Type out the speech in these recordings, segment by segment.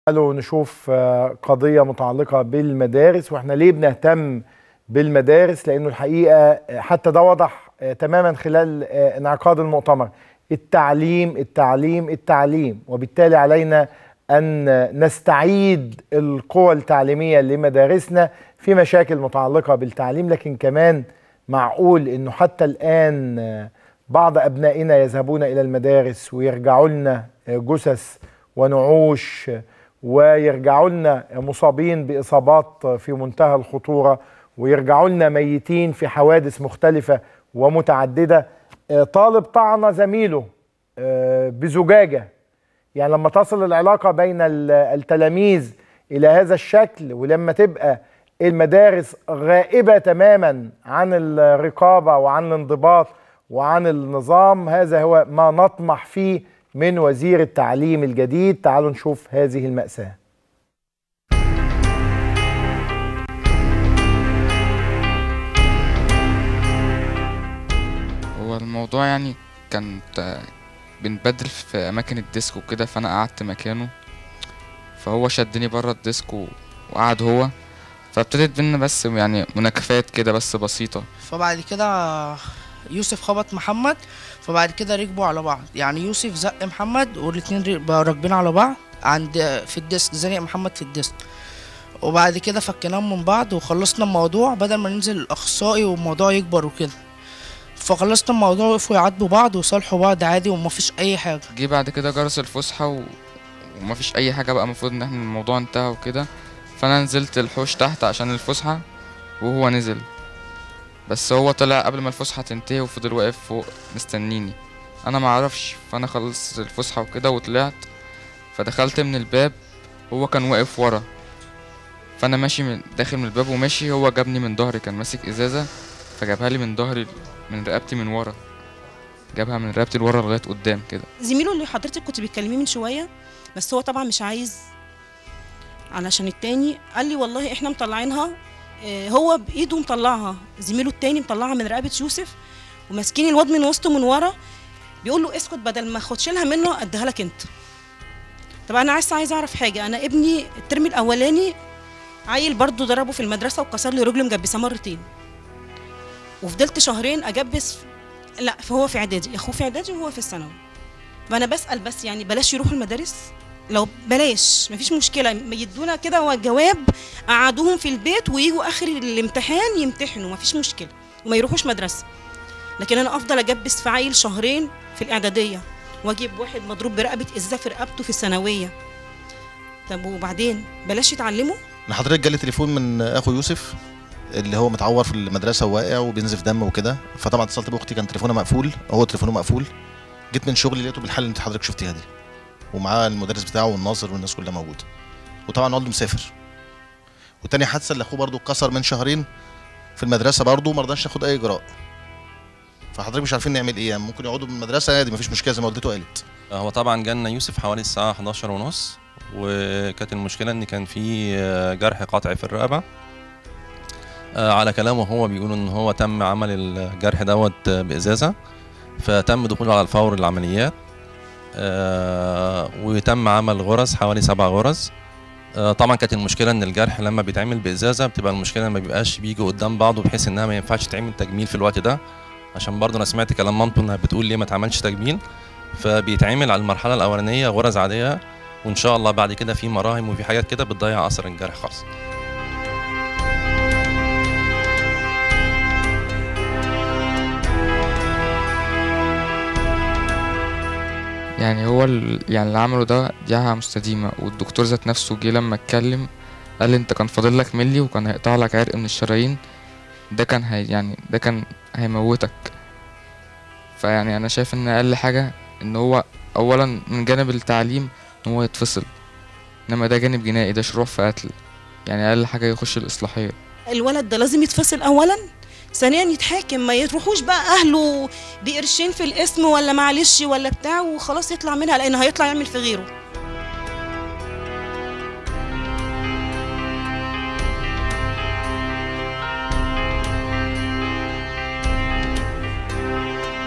تعالوا نشوف آه، قضية متعلقة بالمدارس واحنا ليه بنهتم بالمدارس لأنه الحقيقة آه، حتى ده وضح آه، تماما خلال آه، انعقاد المؤتمر التعليم التعليم التعليم وبالتالي علينا أن نستعيد القوى التعليمية لمدارسنا في مشاكل متعلقة بالتعليم لكن كمان معقول أنه حتى الآن آه، بعض أبنائنا يذهبون إلى المدارس ويرجعوا لنا آه، جثث ونعوش ويرجعوا لنا مصابين بإصابات في منتهى الخطورة ويرجعوا لنا ميتين في حوادث مختلفة ومتعددة آه، طالب طعن زميله آه، بزجاجة يعني لما تصل العلاقة بين ال- التلاميذ إلى هذا الشكل ولما تبقى المدارس غائبة تماما عن الرقابة وعن الانضباط وعن النظام هذا هو ما نطمح فيه من وزير التعليم الجديد تعالوا نشوف هذه المأساة هو الموضوع يعني كانت آه، بنبدل في أماكن الديسك وكده فأنا قعدت مكانه فهو شدني برا الديسك و- وقعد هو فابتدت بينا بس يعني مناكفات كده بس بسيطة فبعد كده يوسف خبط محمد فبعد كده ركبوا على بعض يعني يوسف زق محمد والاتنين ري- بقوا راكبين على بعض عند في الديسك زنق محمد في الديسك وبعد كده فكناهم من بعض وخلصنا الموضوع بدل ما ننزل الاخصائي والموضوع يكبر وكده فخلصنا الموضوع وقفوا يعاتبوا بعض وصالحوا بعض عادي ومفيش اي حاجه جه بعد كده جرس الفسحة و... ومفيش أي حاجة بقى المفروض إن احنا الموضوع انتهى وكده فأنا نزلت الحوش تحت عشان الفسحة وهو نزل بس هو طلع قبل ما الفسحة تنتهي وفضل واقف فوق مستنيني أنا معرفش فأنا خلصت الفسحة وكده وطلعت فدخلت من الباب هو كان واقف ورا فأنا ماشي من داخل من الباب وماشي هو جابني من ظهري كان ماسك إزازة فجابها لي من ظهري من رقبتي من ورا جابها من رقبتي لورا لغاية قدام كده زميله اللي حضرتك كنت بتكلميه من شويه بس هو طبعا مش عايز علشان التاني قال لي والله احنا مطلعينها آه، هو بايده مطلعها زميله التاني مطلعها من رقبه يوسف وماسكين الواد من وسطه من ورا بيقول له اسكت بدل ما اخدش لها منه اديها لك انت طب انا عايز عايز اعرف حاجه انا ابني الترم الاولاني عيل برضه ضربه في المدرسه وكسر لي رجله مجبسه مرتين وفضلت شهرين اجبس لا فهو في اعدادي اخوه في اعدادي وهو في الثانوي فانا بسال بس يعني بلاش يروحوا المدارس لو بلاش مفيش مشكله ما يدونا كده جواب قعدوهم في البيت ويجوا اخر الامتحان يمتحنوا مفيش مشكله وما يروحوش مدرسه لكن انا افضل اجبس في عيل شهرين في الاعداديه واجيب واحد مضروب برقبه ازازه في رقبته في الثانويه طب وبعدين بلاش يتعلموا انا حضرتك جالي تليفون من اخو يوسف اللي هو متعور في المدرسه وواقع وبينزف دم وكده فطبعا اتصلت باختي كان تليفونها مقفول هو تليفونه مقفول جيت من شغلي لقيته بالحل اللي انت حضرتك شفتيها دي ومعاه المدرس بتاعه والناظر والناس كلها موجوده وطبعا والده مسافر وتاني حادثه اللي اخوه برضه اتكسر من شهرين في المدرسه برضه ما رضاش ياخد اي اجراء فحضرتك مش عارفين نعمل ايه يعني ممكن يقعدوا من المدرسه عادي مفيش مشكله زي ما والدته قالت هو طبعا جالنا يوسف حوالي الساعة 11 ونص وكانت المشكلة إن كان في آه، جرح قطعي في الرقبة آه، على كلامه هو بيقول إن هو تم عمل الجرح دوت آه، بإزازة فتم دخوله على الفور العمليات آه، وتم عمل غرز حوالي سبع غرز آه، طبعا كانت المشكلة إن الجرح لما بيتعمل بإزازة بتبقى المشكلة ما بيبقاش بيجي قدام بعضه بحيث إنها ما ينفعش تعمل تجميل في الوقت ده عشان برضه أنا سمعت كلام مامته إنها بتقول ليه ما تعملش تجميل فبيتعمل على المرحله الاولانيه غرز عاديه وان شاء الله بعد كده في مراهم وفي حاجات كده بتضيع اثر الجرح خالص يعني هو ال... يعني اللي عمله ده دي حاجة مستديمة والدكتور ذات نفسه جه لما اتكلم قال لي انت كان فاضل لك ملي وكان هيقطع لك عرق من الشرايين ده كان هي يعني ده كان هيموتك فيعني انا شايف ان اقل حاجة ان هو اولا من جانب التعليم ان هو يتفصل انما ده جانب جنائي ده شروع في قتل يعني اقل حاجة يخش الاصلاحية الولد ده لازم يتفصل اولا ثانيا يتحاكم ما يروحوش بقى اهله بقرشين في الاسم ولا معلش ولا بتاع وخلاص يطلع منها لان هيطلع يعمل في غيره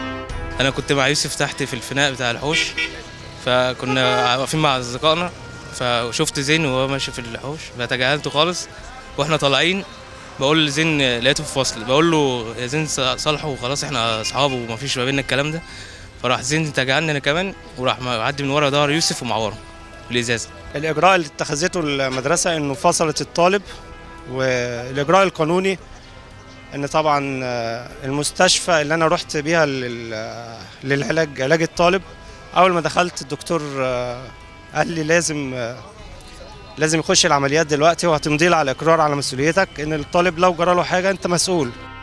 انا كنت مع يوسف تحت في الفناء بتاع الحوش فكنا واقفين مع اصدقائنا فشفت زين وهو ماشي في الحوش فتجاهلته خالص واحنا طالعين بقول لزين لقيته في فصل بقول له يا زين صالحه وخلاص احنا اصحاب ومفيش ما بيننا الكلام ده فراح زين تجاهلني انا كمان وراح معدي من ورا ظهر يوسف ومعوره بالازازه الإجراء اللي اتخذته المدرسة إنه فصلت الطالب والإجراء القانوني إن طبعا آه، المستشفى اللي أنا رحت بيها لل- للعلاج علاج الطالب أول ما دخلت الدكتور آه، قال لي لازم آه، لازم يخش العمليات دلوقتي وهتمضي له على إقرار على مسؤوليتك إن الطالب لو جرى له حاجة أنت مسؤول